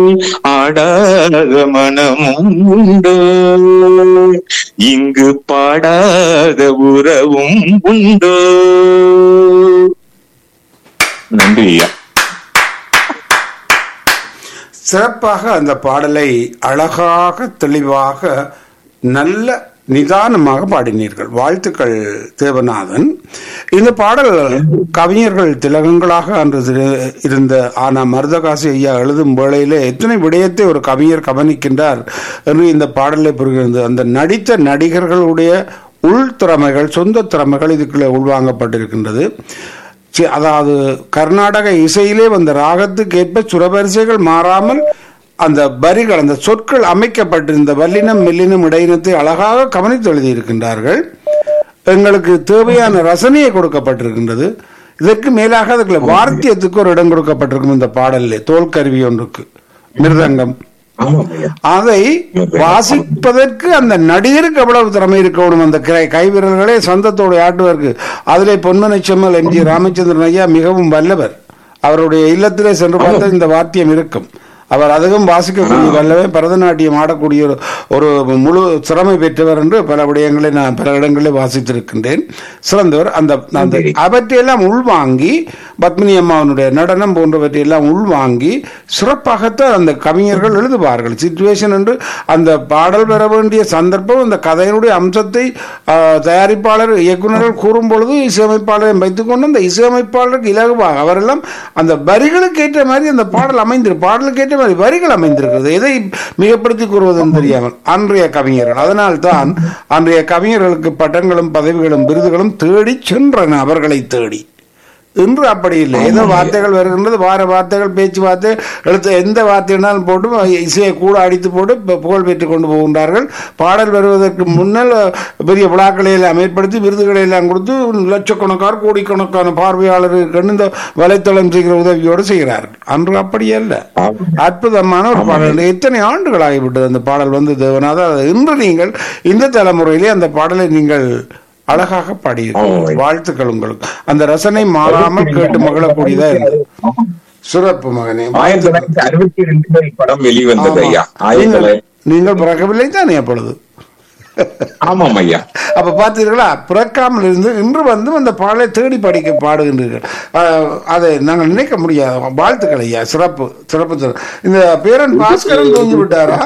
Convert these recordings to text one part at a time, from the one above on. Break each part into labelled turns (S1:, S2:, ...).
S1: ஆடாத மனமும் உண்டோ இங்கு பாடாத உறவும் உண்டோ நன்றி ஐயா
S2: சிறப்பாக அந்த பாடலை அழகாக தெளிவாக நல்ல நிதானமாக பாடினீர்கள் வாழ்த்துக்கள் தேவநாதன் இந்த பாடல் கவிஞர்கள் திலகங்களாக அன்று திரு- இருந்த ஆனா மருதகாசி ஐயா எழுதும் வேளையிலே எத்தனை விடயத்தை ஒரு கவிஞர் கவனிக்கின்றார் என்று இந்த பாடலை புரிகிறது அந்த நடித்த நடிகர்களுடைய உள் திறமைகள் சொந்த திறமைகள் இதுக்குள்ளே உள்வாங்கப்பட்டிருக்கின்றது சி- அதாவது கர்நாடக இசையிலே வந்த ராகத்துக்கு சுரவரிசைகள் மாறாமல் அந்த வரிகள் அந்த சொற்கள் அமைக்கப்பட்டிருந்த வல்லினம் மெல்லினம் இடையினத்தை அழகாக கவனித்து எழுதியிருக்கின்றார்கள் எங்களுக்கு தேவையான ரசனையை கொடுக்கப்பட்டிருக்கின்றது இதற்கு மேலாக அதுக்குள்ள வார்த்தியத்துக்கு ஒரு இடம் கொடுக்கப்பட்டிருக்கும் இந்த பாடலிலே தோல் கருவி ஒன்றுக்கு மிருதங்கம்
S1: ஆமாம் ஐயா
S2: அதை வாசிப்பதற்கு அந்த நடிகருக்கு எவ்வளவு திறமை இருக்கணும் அந்த கை கைவிரல்களே சொந்தத்தோடு ஆட்டுவதற்கு அதிலே பொன்மனை செம்மல் எம் ஜி ராமச்சந்திரன் ஐயா மிகவும் வல்லவர் அவருடைய இல்லத்திலே சென்று பார்த்தால் இந்த வாத்தியம் இருக்கும் அவர் அதிகம் வாசிக்கக்கூடிய வல்லவே பரதநாட்டியம் ஆடக்கூடிய ஒரு ஒரு முழு சிறமை பெற்றவர் என்று பல விடயங்களை நான் பல இடங்களில் வாசித்திருக்கின்றேன் சிறந்தவர் அந்த அந்த அவற்றையெல்லாம் உள்வாங்கி பத்மினி அம்மாவனுடைய நடனம் போன்றவற்றையெல்லாம் உள்வாங்கி சிறப்பாகத்தான் அந்த கவிஞர்கள் எழுதுவார்கள் சிச்சுவேஷன் என்று அந்த பாடல் பெற வேண்டிய சந்தர்ப்பம் அந்த கதையினுடைய அம்சத்தை ஆ, தயாரிப்பாளர் இயக்குனர்கள் கூறும் பொழுது இசையமைப்பாளரை வைத்துக்கொண்டு அந்த இசையமைப்பாளருக்கு இலகுவாக அவரெல்லாம் அந்த வரிகளுக்கு ஏற்ற மாதிரி அந்த பாடல் அமைந்திரு பாடலுக்கு ஏற்ற மாதிரி வரிகள் அமைந்திருக்கிறது எதை மிகப்படுத்தி கூறுவதுன்னு தெரியாமல் அன்றைய கவிஞர்கள் அதனால் தான் அன்றைய கவிஞர்களுக்கு பட்டங்களும் பதவிகளும் விருதுகளும் தேடி சென்றன அவர்களை தேடி இன்று அப்படி இல்லை ஏதோ வார்த்தைகள் வருகின்றது வார வார்த்தைகள் பேச்சு வார்த்தை எழுத்து எந்த வார்த்தையினாலும் போட்டு இசையை கூட அடித்து போட்டு பு- புகழ் பெற்றுக் கொண்டு போகின்றார்கள் பாடல் வருவதற்கு முன்னால் பெரிய விழாக்களை எல்லாம் ஏற்படுத்தி விருதுகளை எல்லாம் கொடுத்து லட்சக்கணக்கான கோடிக்கணக்கான பார்வையாளர்கள் இந்த வலைத்தளம் செய்கிற உதவியோடு செய்கிறார்கள் அன்று அப்படி அல்ல அற்புதமான ஒரு பாடல் எத்தனை ஆண்டுகள் ஆகிவிட்டது அந்த பாடல் வந்து தேவநாத இன்று நீங்கள் இந்த தலைமுறையிலே அந்த பாடலை நீங்கள் அழகாக பாடியிருக்கீர்கள் வாழ்த்துக்கள் உங்களுக்கு அந்த ரசனை மாறாமல் கேட்டு மகிழக்கூடியதா இருந்தது சிறப்பு மகனே
S1: ஆயிரத்தி தொள்ளாயிரத்தி அறுபத்தி ரெண்டுல படம் வெளிவந்தது ஐயா ஆயிரத்தி
S2: நீங்கள்
S1: தொள்ளாயிரத்தி
S2: நீங்கள் பிறக்கவில்லை தானே அப்பொழுது
S1: ஆமாம் ஐயா
S2: அப்ப பார்த்தீர்களா பிறக்காமல் இருந்து இன்று வந்து அந்த பாடலை தேடி படிக்க பாடுகின்றீர்கள் அஹ், அதை நாங்கள் நினைக்க முடியாது வாழ்த்துக்கள் ஐயா சிறப்பு சிறப்பு சிறப்பு. இந்த பேரன் பாஸ்கரன் தூங்கி விட்டாரா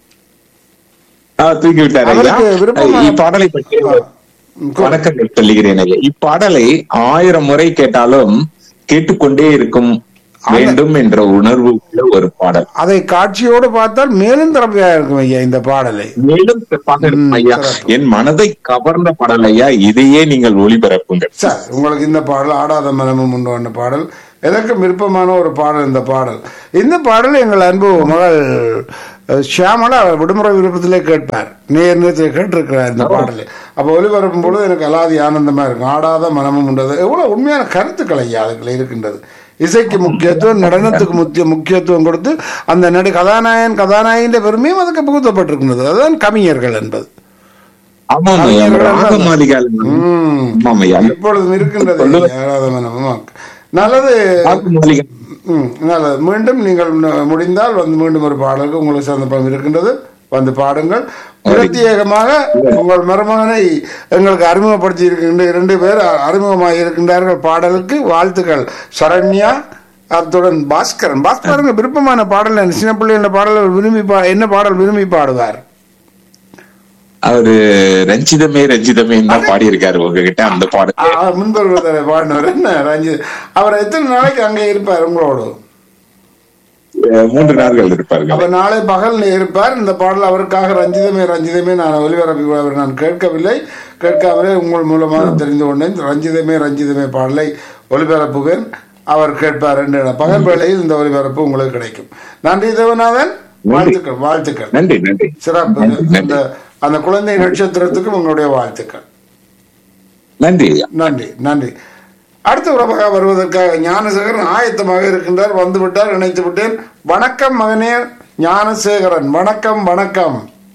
S1: ஆ, தூக்கி விட்டார் ஐயா
S2: அவருக்கு விருப்பமான-
S1: இப்பாடலை பற்றி வணக்கங்கள் சொல்லுகிறேன் ஐயா இப்பாடலை ஆயிரம் முறை கேட்டாலும் கேட்டுக்கொண்டே இருக்கும் வேண்டும் என்ற உணர்வு உள்ள ஒரு பாடல்
S2: அதை காட்சியோடு பார்த்தால் மேலும் திறமையா இருக்கும் ஐயா இந்த பாடலை
S1: மேலும் சிறப்பாக இருக்கும் ஐயா
S2: சிறப்பு.
S1: என் மனதை கவர்ந்த பாடல் ஐயா இதையே நீங்கள் ஒளிபரப்புங்கள்
S2: சார் உங்களுக்கு இந்த பாடல் ஆடாத மனமும் உண்டு என்ற பாடல் எனக்கு விருப்பமான ஒரு பாடல் இந்த பாடல் இந்த பாடல் எங்கள் அன்பு மகள் அஹ், ஷியாமலா அவர் விடுமுறை விருப்பத்திலே கேட்பார் நேர் நேரத்தில் கேட்டிருக்கிறார் இந்த பாடலை அப்போ ஒளிபரப்பும் பொழுது எனக்கு அலாதி ஆனந்தமா இருக்கும் ஆடாத மனமும் உண்டது எவ்வளவு உண்மையான கருத்துக்கள் ஐயா அதுக்குள்ள இருக்கின்றது இசைக்கு முக்கியத்துவம் நடனத்துக்கு முக்கிய முக்கியத்துவம் கொடுத்து அந்த நடி கதாநாயகன் கதாநாயகின்ற பெருமையும் அதுக்கு புகுத்தப்பட்டிருக்கின்றது அதுதான் கவிஞர்கள் என்பது
S1: ஆமாம் ஐயா ராக மாளிகால்
S2: ம்.
S1: ஆமாம் ஐயா
S2: இப்பொழுதும் இருக்கின்றது ஆடாத மனமும் நல்லது
S1: ராக மாளிகை
S2: ம், நல்லது மீண்டும் நீங்கள் ந- முடிந்தால் வந்து மீண்டும் ஒரு பாடலுக்கு உங்களுக்கு சந்தர்ப்பம் இருக்கின்றது வந்து பாடுங்கள் பிரத்யேகமாக உங்கள் மருமகனை எங்களுக்கு அறிமுகப்படுத்தி இருக்கின்ற இரண்டு பேர் அ- அறிமுகமாக இருக்கின்றார்கள் பாடலுக்கு வாழ்த்துக்கள் சரண்யா அத்துடன் பாஸ்கரன் பாஸ்கரன் விருப்பமான பாடல் என்ன? சின்ன பிள்ளை என்ன பாடல் அவர் விரும்பி பா என்ன பாடல் விரும்பி பாடுவார்
S1: அவரு ரஞ்சிதமே ரஞ்சிதமே தான் பாடியிருக்காரு உங்ககிட்ட அந்த பாடல்
S2: ஆ, முன்பொருவர் பாடினவர் என்ன ரஞ்சித் அவர் எத்தனை நாளைக்கு அங்கே இருப்பார் உங்களோடு
S1: அஹ் மூன்று நாட்கள் இருப்பார்கள்
S2: அப்ப நாளை பகல் இருப்பார் இந்த பாடல் அவருக்காக ரஞ்சிதமே ரஞ்சிதமே நான் ஒலிபரப்பி அவர் நான் கேட்கவில்லை கேட்காமலே உங்கள் மூலமாக தெரிந்து கொண்டேன் ரஞ்சிதமே ரஞ்சிதமே பாடலை ஒலிபரப்புவேன் அவர் கேட்பார் என்று பகல் வேளையில் இந்த ஒலிபரப்பு உங்களுக்கு கிடைக்கும் நன்றி தேவநாதன் வாழ்த்துக்கள் வாழ்த்துக்கள்
S1: நன்றி நன்றி
S2: சிறப்பு
S1: நன்றி, நன்றி.
S2: அந்த அந்த குழந்தை நட்சத்திரத்துக்கும் உங்களுடைய வாழ்த்துக்கள்
S1: நன்றி ஐயா
S2: நன்றி நன்றி அடுத்த உறவாக வருவதற்காக ஞானசேகரன் ஆயத்தமாக இருக்கின்றார் வந்து விட்டார் இணைத்து விட்டேன் வணக்கம் மகனே ஞானசேகரன் வணக்கம் வணக்கம்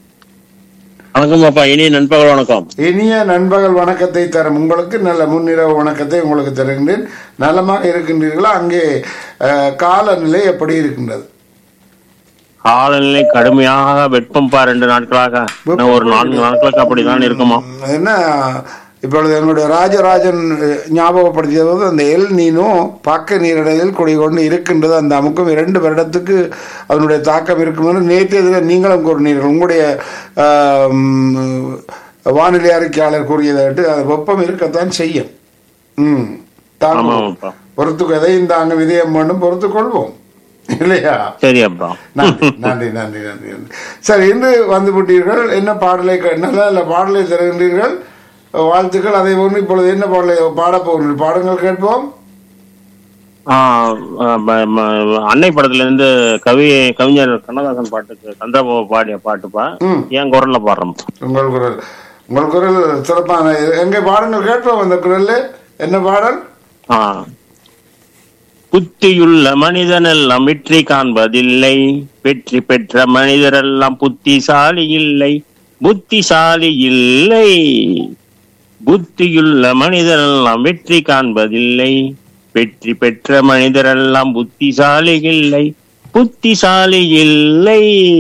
S3: வணக்கம் அப்பா இனிய நண்பகல் வணக்கம்
S2: இனிய நண்பகல் வணக்கத்தை தரும் உங்களுக்கு நல்ல முன்னிரவு வணக்கத்தை உங்களுக்கு தருகின்றேன் நலமாக இருக்கின்றீர்களா அங்கே அஹ், காலநிலை எப்படி இருக்கின்றது
S3: காலநிலை கடுமையாக வெப்பம்பா ரெண்டு நாட்களாக இன்னும் ஒரு நான்கு நாட்களுக்கு அப்படிதான் இருக்குமா
S2: ம், என்ன இப்பொழுது எங்களுடைய ராஜராஜன் அஹ், ஞாபகப்படுத்தியது போது அந்த எல் நீனும் பாக்க நீரிடையில் குடிகொண்டு இருக்கின்றது அந்த அமுக்கம் இரண்டு வருடத்துக்கு அதனுடைய தாக்கம் இருக்கும் என்று நேற்றைய தினம் நீங்களும் கூறினீர்கள் உங்களுடைய ஆஹ், ம், வானிலை அறிக்கையாளர் கூறியதை விட்டு அது வெப்பம் இருக்கத்தான் செய்யும் ம் தாங்கும்
S3: ஆமாப்பா
S2: பொறுத்துக்கு எதையும் தாங்க விதயம் வேண்டும் பொறுத்துக் கொள்வோம் இல்லையா
S3: சரி அப்பா
S2: நன்றி நன்றி நன்றி நன்றி நன்றி சரி இன்று வந்து விட்டீர்கள் என்ன பாடலை க- நல்ல நல்ல பாடலை தருகின்றீர்கள் வாழ்த்துக்கள் அதை ஒன்று இப்பொழுது என்ன பாடலை பாடப் போகிறீர்கள் பாடங்கள் கேட்போம்
S3: ஆ, ஆ, ப- ம- அன்னை படத்துல இருந்து கவி கவிஞர் கண்ணதாசன் பாட்டுக்கு சந்திரபாபு பாடிய பாட்டுப்பா
S2: ம்.
S3: என் குரல்ல பாடுறோம்
S2: உங்கள் குரல் உங்கள் குரல் சிறப்பான எங்கே பாடங்கள் கேட்போம் அந்த குரல்ல என்ன பாடல்
S3: ஆ. புத்தியுள்ள மனிதனெல்லாம் வெற்றி காண்பதில்லை வெற்றி பெற்ற மனிதரெல்லாம் புத்திசாலி இல்லை புத்திசாலி இல்லை புத்தியுள்ள மனிதரெல்லாம் வெற்றி காண்பதில்லை வெற்றி பெற்ற மனிதரெல்லாம் புத்திசாலி இல்லை புத்திசாலி இல்லை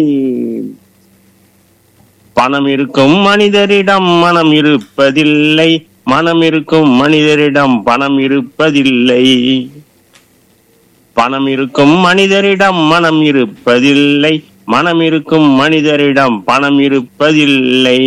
S3: பணம் இருக்கும் மனிதரிடம் மனம் இருப்பதில்லை மனம் இருக்கும் மனிதரிடம் பணம் இருப்பதில்லை பணம் இருக்கும் மனிதரிடம் மனம் இருப்பதில்லை மனம் இருக்கும் மனிதரிடம் பணம் இருப்பதில்லை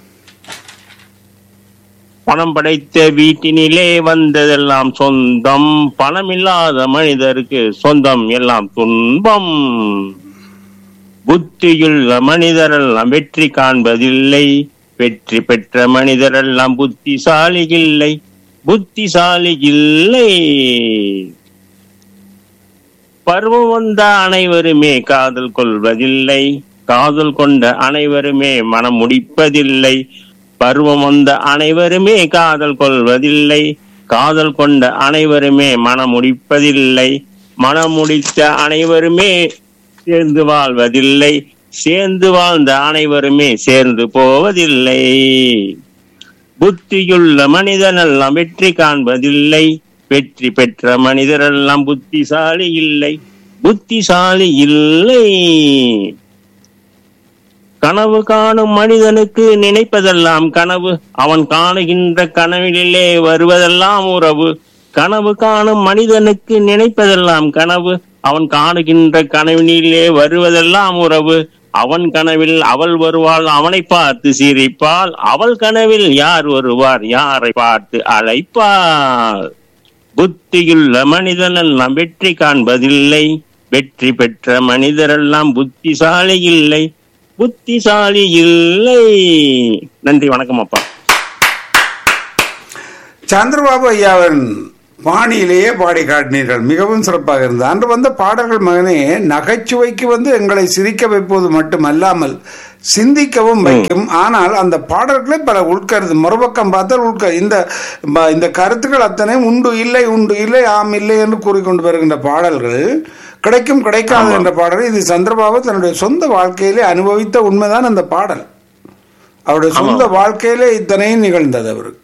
S3: பணம் படைத்த வீட்டினிலே வந்ததெல்லாம் சொந்தம் பணம் இல்லாத மனிதருக்கு சொந்தம் எல்லாம் துன்பம் புத்தியுள்ள மனிதரெல்லாம் வெற்றி காண்பதில்லை வெற்றி பெற்ற மனிதரெல்லாம் புத்திசாலி இல்லை புத்திசாலி இல்லை பருவம் வந்த அனைவருமே காதல் கொள்வதில்லை காதல் கொண்ட அனைவருமே மனம் முடிப்பதில்லை பருவம் வந்த அனைவருமே காதல் கொள்வதில்லை காதல் கொண்ட அனைவருமே மனம் முடிப்பதில்லை மனம் முடித்த அனைவருமே சேர்ந்து வாழ்வதில்லை சேர்ந்து வாழ்ந்த அனைவருமே சேர்ந்து போவதில்லை புத்தியுள்ள மனிதனெல்லாம் வெற்றி காண்பதில்லை வெற்றி பெற்ற மனிதரெல்லாம் புத்திசாலி இல்லை புத்திசாலி இல்லை கனவு காணும் மனிதனுக்கு நினைப்பதெல்லாம் கனவு அவன் காணுகின்ற கனவிலே வருவதெல்லாம் உறவு கனவு காணும் மனிதனுக்கு நினைப்பதெல்லாம் கனவு அவன் காணுகின்ற கனவினிலே வருவதெல்லாம் உறவு அவன் கனவில் அவள் வருவாள் அவனை பார்த்து சிரிப்பாள் அவள் கனவில் யார் வருவார் யாரை பார்த்து அழைப்பாள் புத்தியுள்ள மனிதனெல்லாம் வெற்றி காண்பதில்லை வெற்றி பெற்ற மனிதரெல்லாம் புத்திசாலி இல்லை புத்திசாலி இல்லை நன்றி வணக்கம் அப்பா
S2: சந்திரபாபு ஐயாவின் பாணியிலேயே பாடி காட்டினீர்கள் மிகவும் சிறப்பாக இருந்தது அன்று வந்த பாடல்கள் மகனே நகைச்சுவைக்கு வந்து எங்களை சிரிக்க வைப்பது மட்டுமல்லாமல் சிந்திக்கவும் வைக்கும் ஆனால் அந்த பாடல்களே பல உட்கருது மறுபக்கம் பார்த்தால் உட்க இந்த ப- இந்த கருத்துக்கள் அத்தனை உண்டு இல்லை உண்டு இல்லை ஆம் இல்லை என்று கூறிக்கொண்டு வருகின்ற பாடல்கள் கிடைக்கும் கிடைக்காது என்ற பாடல் இது சந்திரபாபு தன்னுடைய சொந்த வாழ்க்கையிலே அனுபவித்த உண்மைதான் அந்த பாடல் அவருடைய சொந்த வாழ்க்கையிலே இத்தனையும் நிகழ்ந்தது அவருக்கு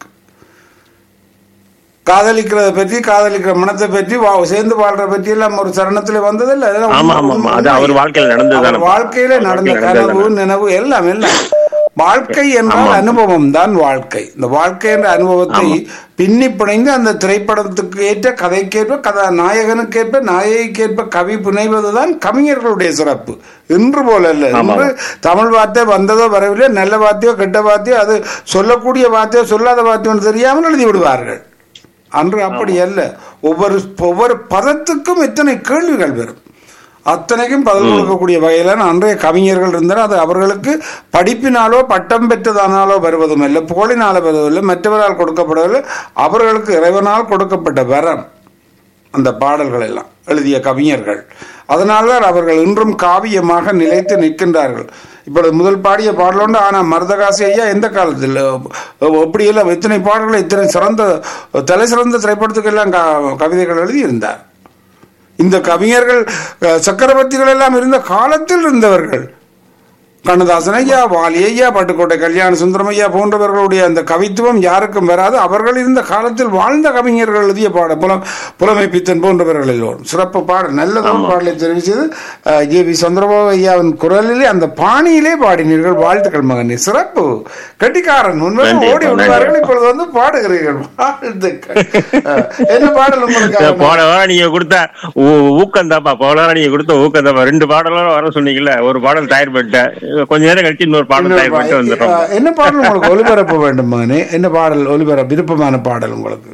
S2: காதலிக்கிறத பற்றி காதலிக்கிற மனத்தை பற்றி வா- சேர்ந்து வாழ்ற பற்றி எல்லாம் ஒரு சரணத்துல வந்ததில்ல அதெல்லாம்
S3: ஆமா
S2: உண்மை-
S3: ஆமா ஆமா அது
S2: உண்மை.
S3: அவர் வாழ்க்கையில நடந்ததுதானே
S2: அவர் வாழ்க்கையில நடந்த கனவு நினைவு எல்லாம் எல்லாம் வாழ்க்கை என்றால் அனுபவம் தான் வாழ்க்கை இந்த வாழ்க்கை என்ற அனுபவத்தை பின்னி பிணைந்து அந்த திரைப்படத்துக்கு ஏற்ற கதைக்கேற்ப கதா நாயகனுக்கேற்ப நாயகிக்கேற்ப கவி புனைவதுதான் கவிஞர்களுடைய சிறப்பு இன்று போல அல்ல இன்று தமிழ் வார்த்தை வந்ததோ வரவில்லை நல்ல வார்த்தையோ கெட்ட வார்த்தையோ அது சொல்லக்கூடிய வார்த்தையோ சொல்லாத வார்த்தையோ தெரியாமல் எழுதி விடுவார்கள் அன்று அப்படி அல்ல ஒவ்வொரு ஒவ்வொரு பதத்துக்கும் எத்தனை கேள்விகள் வரும் அத்தனைக்கும் பதில் கொடுக்கக்கூடிய வகையில அன்றைய கவிஞர்கள் இருந்தால் அது அவர்களுக்கு படிப்பினாலோ பட்டம் பெற்றதானாலோ வருவதும் இல்லை புகழினால வருவதில்லை மற்றவரால் கொடுக்கப்படவில்லை அவர்களுக்கு இறைவனால் கொடுக்கப்பட்ட வரம் அந்த பாடல்கள் எல்லாம் எழுதிய கவிஞர்கள் அதனால்தான் அவர்கள் இன்றும் காவியமாக நிலைத்து நிற்கின்றார்கள் இப்பொழுது முதல் பாடிய பாடலோண்டு ஆனா மருதகாசி ஐயா எந்த காலத்தில் எப்படி எல்லாம் இத்தனை பாடல்கள் இத்தனை சிறந்த தலை சிறந்த திரைப்படத்துக்கு எல்லாம் க- கவிதைகள் எழுதி இருந்தார் இந்த கவிஞர்கள் அஹ், சக்கரவர்த்திகள் எல்லாம் இருந்த காலத்தில் இருந்தவர்கள் கண்ணதாசன் ஐயா வாலி ஐயா பட்டுக்கோட்டை கல்யாண சுந்தரம் ஐயா போன்றவர்களுடைய அந்த கவித்துவம் யாருக்கும் வராது அவர்கள் இருந்த காலத்தில் வாழ்ந்த கவிஞர்கள் எழுதிய பாட புலம் புலமை பித்தன் போன்றவர்கள் எல்லோரும் சிறப்பு பாடல் நல்லதொரு பாடலை தெரிவித்தது ஜே வி சந்திரபாபு ஐயாவின் குரலிலே அந்த பாணியிலே பாடினீர்கள் வாழ்த்துக்கள் மகனே சிறப்பு கட்டிக்காரன் உண்மையாக
S3: நன்றி
S2: ஓடி
S3: அப்பா,
S2: விடுவார்கள்
S3: நன்றி
S2: இப்பொழுது வந்து பாடுகிறீர்கள் வாழ்த்துக்கள் அஹ், என்ன பாடல் உங்களுக்கு
S3: போன வாரம் நீங்க கொடுத்த ஊ- ஊக்கம் தாப்பா போன வாரம் நீங்க கொடுத்த ஊக்கம் தாப்பா ரெண்டு பாடலும் வர சொன்னீங்கல்ல ஒரு பாடல் தயார் பண்ணிட்டேன் கொஞ்ச நேரம் கழிச்சு இன்னொரு பாடல்
S2: இன்னொரு
S3: தயார் பண்ணிட்டு
S2: பா-
S3: வந்துடுறோம்
S2: அஹ், என்ன பாடல் உங்களுக்கு ஒலிபரப்ப வேண்டும் மகனே என்ன பாடல் ஒலிபர விருப்பமான பாடல் உங்களுக்கு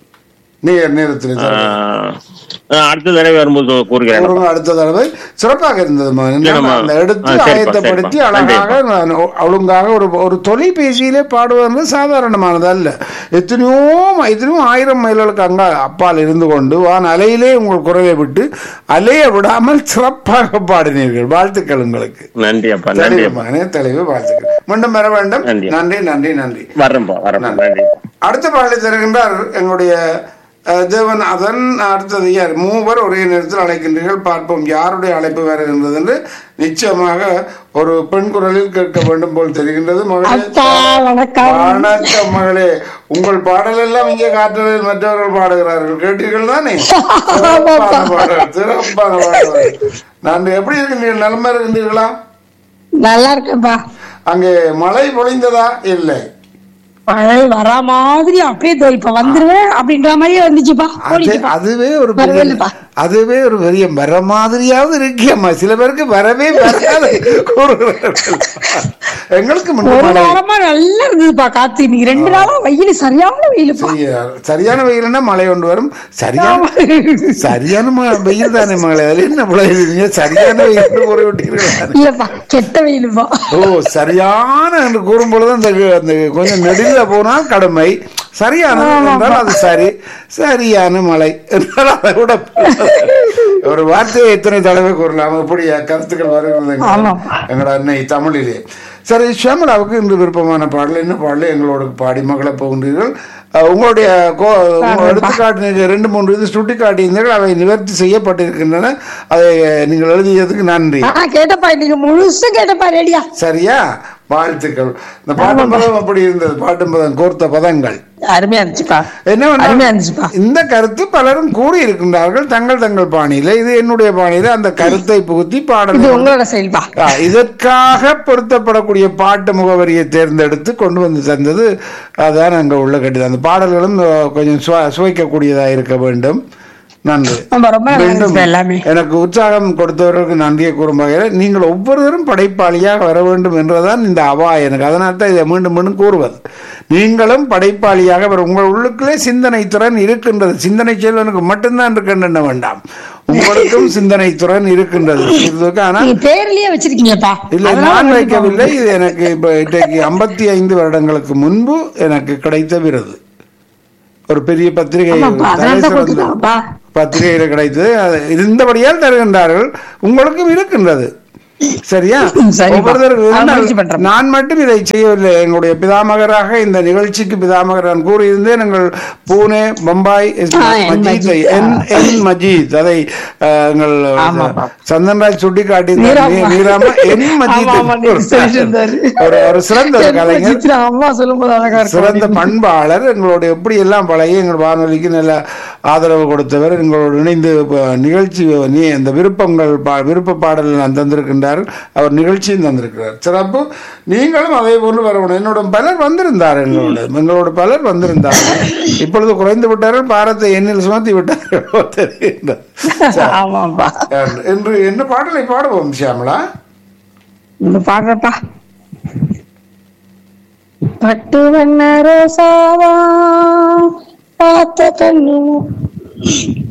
S2: நேர் நேரத்தில்
S3: ஆஹ், ஆஹ், அடுத்த தடவை வரும்போது கூறுகிறேன்
S2: ஒருவங்க அடுத்த தடவை சிறப்பாக இருந்தது மகனே.
S3: இல்ல, நம்ம-
S2: அந்த எடுத்து
S3: ஆ, சரிப்பா,
S2: ஆயத்தப்படுத்தி
S3: சரிப்பா.
S2: அழகாக நான் ஒழுங்காக ஒரு ஒரு தொலைபேசியிலே பாடுவது சாதாரணமானது அல்ல எத்தனையோ ம- எத்தனையோ ஆயிரம் மைல்களுக்கு அங்க அப்பால் இருந்து கொண்டு வான் அலையிலே உங்கள் குரலை விட்டு அலைய விடாமல் சிறப்பாக பாடினீர்கள் வாழ்த்துக்கள் உங்களுக்கு
S3: நன்றி அப்பா நன்றி
S2: தெளிவு
S3: அப்பா
S2: மகனே தெளிவு வாழ்த்துக்கள் மீண்டும் வர வேண்டும்
S3: நன்றி.
S2: நன்றி நன்றி நன்றி
S3: வர்றேன்ப்பா வரேன்ப்பா நன்றி
S2: அடுத்த பாடலை தருகின்றார் எங்களுடைய அஹ், தேவன் அதன் அடுத்தது யார் மூவர் ஒரே நேரத்தில் அழைக்கின்றீர்கள் பார்ப்போம் யாருடைய அழைப்பு வருகின்றது என்று நிச்சயமாக ஒரு பெண் குரலில் கேட்க வேண்டும் போல் தெரிகின்றது மகளே
S4: அப்பா வணக்கம்
S2: வணக்கம் மகளே உங்கள் பாடல் எல்லாம் இங்கே காற்றலில் மற்றவர்கள் பாடுகிறார்கள் கேட்டீர்கள் தானே சிறப்பான பாடல் சிறப்பான பாடல் நான் எப்படி இருக்கின்றீர்கள் நலமா இருக்கின்றீர்களா
S4: நல்லா இருக்கேன்ப்பா
S2: அங்கே மழை பொழிந்ததா இல்லை
S4: மழை வரா மாதிரி அப்படியே தோ இப்ப வந்துருவேன் அப்படின்ற மாதிரியே வந்துச்சுப்பா
S2: அது
S4: ஓடிச்சுப்பா
S2: அதுவே ஒரு பெரிய
S4: பரவாயில்லப்பா.
S2: அதுவே ஒரு பெரிய வர மாதிரியாவது இருக்கியம்மா சில பேருக்கு வரவே வராது கூறுகிறார்கள் எங்களுக்கு முன்ன
S4: ஒரு
S2: மழை
S4: வாரமா நல்லா இருந்ததுப்பா காத்து இன்னைக்கு ரெண்டு நாளா வெயில் சரியான வெயிலுப்பா
S2: சரியா- சரியான வெயில்னா மழை கொண்டு வரும் சரியான சரியான ம- வெயில் தானே மழை அதுல என்ன விளையுதுங்க சரியான வெயில் கூறி விட்டீர்கள்
S4: இல்லப்பா கெட்ட வெயிலுப்பா
S2: ஓ சரியான என்று கூறும் பொழுது அந்த அந்த கொஞ்சம் நெடில போனால் கடுமை சரியானது என்றால் அது சரி சரியான மழை என்றால் அதை விட ஒரு வார்த்தையை எத்தனை தடவை கூறலாம் இப்படி கருத்துக்கள் வருகிறது
S4: ஆமாம்.
S2: எங்களோட அன்னை தமிழிலே சரி ஷியாமலாவுக்கு இன்று விருப்பமான பாடல் என்ன பாடல் எங்களோட பாடி மகள போகின்றீர்கள் அஹ், உங்களுடைய கோ- உங்க எடுத்துக்காட்டு நீங்க ரெண்டு மூன்று இது சுட்டி காட்டியிருந்தீர்கள் அவை நிவர்த்தி செய்யப்பட்டிருக்கின்றன அதை நீங்கள் எழுதியதுக்கு நன்றி
S4: ஆ கேட்டப்பா இன்னைக்கு முழுசும் கேட்டப்பா ரெடியா
S2: சரியா வாழ்த்துக்கள் இந்த பாட்டும் பதம் அப்படி இருந்தது பாட்டும் பதம் கோர்த்த பதங்கள்
S4: அருமையா இருந்துச்சுப்பா
S2: என்னவென்றால்
S4: அருமையா இருந்துச்சுப்பா
S2: இந்த கருத்து பலரும் கூறி இருக்கின்றார்கள் தங்கள் தங்கள் பாணியில இது என்னுடைய பாணியில அந்த கருத்தை புகுத்தி
S4: இது
S2: பாடல்
S4: உங்களோட செயல்பா
S2: ஆ, இதற்காக பொருத்தப்படக்கூடிய பாட்டு முகவரியை தேர்ந்தெடுத்து கொண்டு வந்து தந்தது அதான் அங்க உள்ள கட்டிதான் அந்த பாடல்களும் அஹ், கொஞ்சம் சுவ- சுவைக்கக்கூடியதா இருக்க வேண்டும் நன்றி
S4: ரொம்ப ரொம்ப நல்லா
S2: மீண்டும்
S4: இருந்துச்சுப்பா எல்லாமே
S2: எனக்கு உற்சாகம் கொடுத்தவர்களுக்கு நன்றியை கூறும் வகையில் நீங்கள் ஒவ்வொருவரும் படைப்பாளியாக வர வேண்டும் என்றுதான் இந்த அவா எனக்கு அதனால் தான் இதை மீண்டும் மீண்டும் கூறுவது நீங்களும் படைப்பாளியாக வர உங்கள் உள்ளுக்குள்ளே சிந்தனை திறன் இருக்கின்றது சிந்தனை செல்வனுக்கு மட்டும்தான் இருக்கின்றன வேண்டாம் உங்களுக்கும் சிந்தனை திறன் இருக்கின்றது இதுக்கு ஆனால்
S4: நீங்க பேர்லயே வச்சிருக்கீங்கப்பா
S2: இல்லை
S4: அதனால
S2: நான்
S4: வந்து
S2: வைக்கவில்லை இது எனக்கு இப்போ இன்றைக்கு ஐம்பத்தி ஐந்து வருடங்களுக்கு முன்பு எனக்கு கிடைத்த விருது ஒரு பெரிய பத்திரிகை
S4: ஆமாப்பா, அதனால
S2: தலை
S4: தான்
S2: சிறந்த
S4: கொடுத்துருக்காங்கப்பா.
S2: பத்திரிகையில் கிடைத்தது அது இருந்தபடியால் தருகின்றார்கள் உங்களுக்கும் இருக்கின்றது சரியா
S4: சரிப்பா.
S2: ஒவ்வொருத்தருக்கு
S4: நான்
S2: இருந்தால்
S4: முயற்சி பண்றேன்.
S2: நான் மட்டும் இதை செய்யவில்லை எங்களுடைய பிதாமகராக இந்த நிகழ்ச்சிக்கு பிதாமகர் நான் கூறியிருந்தேன் எங்கள் பூனே பம்பாய் எஸ்.
S4: ஆ, N
S2: Majeed
S4: Majeed.
S2: N N Majeed அதை அஹ், எங்கள்
S4: ஆமாப்பா.
S2: சந்தன்ராஜ் சுட்டி காட்டி
S4: நீராம்மா.
S2: நீராமா என் மஜீத்
S4: ஆமா, ஆமா, நீங்க சொல்லியிருந்தாரு.
S2: ஒரு ஒரு சிறந்த ஒரு
S4: என்
S2: கலைஞர்
S4: மஜித்ரா அம்மா சொல்லும்போது அழகா இருக்கும்
S2: சிறந்த பண்பாளர் எங்களோட எப்படி எல்லாம் பழகி எங்கள் வானொலிக்கு நல்ல ஆதரவு கொடுத்தவர் எங்களோடு இணைந்து ப- நிகழ்ச்சி நீ இந்த விருப்பங்கள் பா- விருப்ப பாடல் நான் தந்திருக்கின்றார் அவர் நிகழ்ச்சியும் தந்திருக்கிறார் சிறப்பு நீங்களும் அதே போன்று வரணும் என்னோட பலர் வந்திருந்தார் எங்களோட எங்களோட பலர் வந்திருந்தார்கள் இப்பொழுது குறைந்து விட்டார்கள் பாரத்தை எண்ணில் சுமத்தி விட்டார்கள் தெரிகின்றது.
S4: ஆமாப்பா
S2: என்று என்ன பாடலை பாடுவோம் ஷியாமலா
S4: இந்த பாடுறப்பா பட்டு வண்ண ரோசாவா பார்த்த கண்ணு